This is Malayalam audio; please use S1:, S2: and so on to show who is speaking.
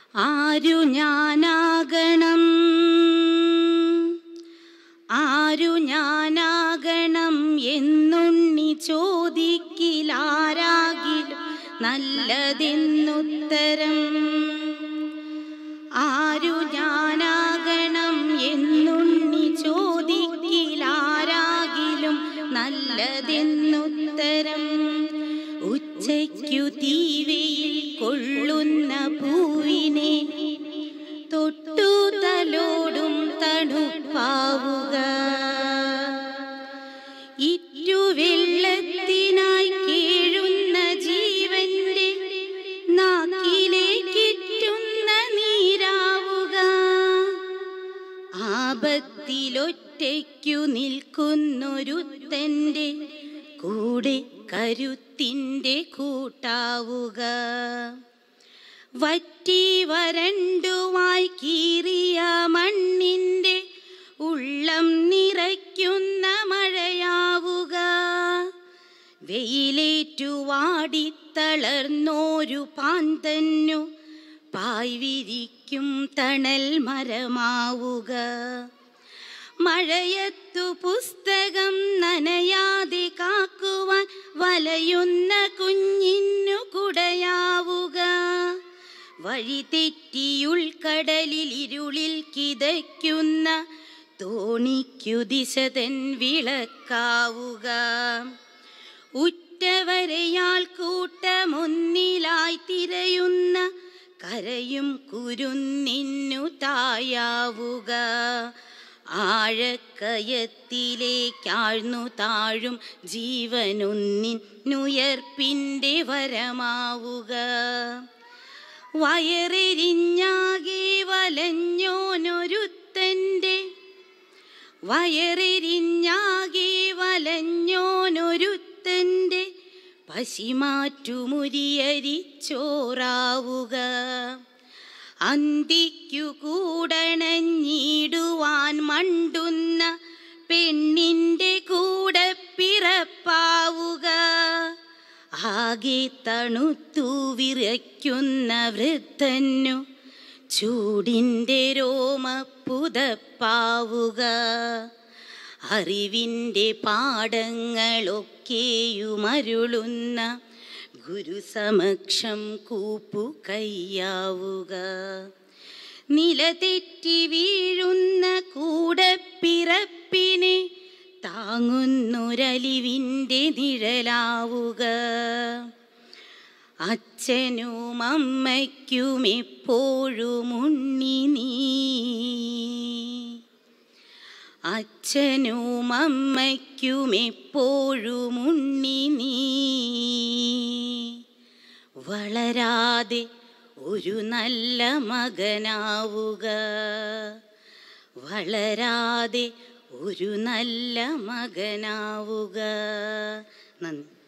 S1: ആരു ഞാനാകണം ആരു ഞാനാകണം എന്നുണ്ണി ചോദിക്കിലാരാകിലും നല്ലതെന്നുത്തരം ആരു ഞാനാകണം എന്നുണ്ണി ചോദിക്കിലാരാകിലും നല്ലതെന്നുത്തരം ഉച്ചയ്ക്കു തീവയിൽ കൊള്ളുന്ന പൂവിനെ തൊട്ടു തലോടും തണുപ്പാവുക ഇരുവെള്ളത്തിനായി കേഴുന്ന ജീവന്റെ നാക്കിലേക്കിറ്റുന്ന നീരാവുക ആപത്തിലൊറ്റയ്ക്കു നിൽക്കുന്നൊരുത്തൻ്റെ കൂടെ കരുത്തിൻ്റെ കൂട്ടാവുക വറ്റി വരണ്ടുമായി കീറിയ മണ്ണിൻ്റെ ഉള്ളം നിറയ്ക്കുന്ന മഴയാവുക വെയിലേറ്റു വാടിത്തളർന്നോരു പാന്തന്നു പായ് വിരിക്കും തണൽ മരമാവുക മഴയത്തു പുസ്തകം നനയാതെ കാക്കുവാൻ വലയുന്ന കുഞ്ഞിന്നു കുടയാവുക വഴി തെറ്റിയുൾക്കടലിൽ ഇരുളിൽ കിതയ്ക്കുന്ന തോണിക്കു ദിശതൻ വിളക്കാവുക ഉറ്റവരെയാൽ കൂട്ടമൊന്നിലായി തിരയുന്ന കരയും കുരുന്നിന്നു തായാവുക ആഴക്കയത്തിലേക്കാഴ്ന്നു താഴും ജീവനൊന്നിനുയർപ്പിൻ്റെ വരമാവുക വയറെരിഞ്ഞാകെ വലഞ്ഞോനൊരുത്തൻ്റെ വയറെരിഞ്ഞാകെ വലഞ്ഞോനൊരുത്തൻ്റെ പശിമാറ്റുമുരിയരിച്ചോറാവുക അന്തിക്കു കൂടണഞ്ഞിടുവാൻ മണ്ടുന്ന പെണ്ണിൻ്റെ കൂടെ പിറപ്പാവുക ആകെ തണുത്തു വിറയ്ക്കുന്ന വൃദ്ധന്നു ചൂടിൻ്റെ രോമ പുതപ്പാവുക അറിവിൻ്റെ പാഠങ്ങളൊക്കെയുമരുളുന്ന ഗുരുസമക്ഷം കൂപ്പു കയ്യാവുക നിലതെറ്റി വീഴുന്ന കൂടപ്പിറപ്പിനെ താങ്ങുന്നൊരലിവിൻ്റെ നിഴലാവുക അച്ഛനും അമ്മയ്ക്കും എപ്പോഴും ഉണ്ണി നീ അച്ഛനും അമ്മയ്ക്കും എപ്പോഴും ഉണ്ണി നീ വളരാതെ ഒരു നല്ല മകനാവുക വളരാതെ ഒരു നല്ല മകനാവുക നന്ദി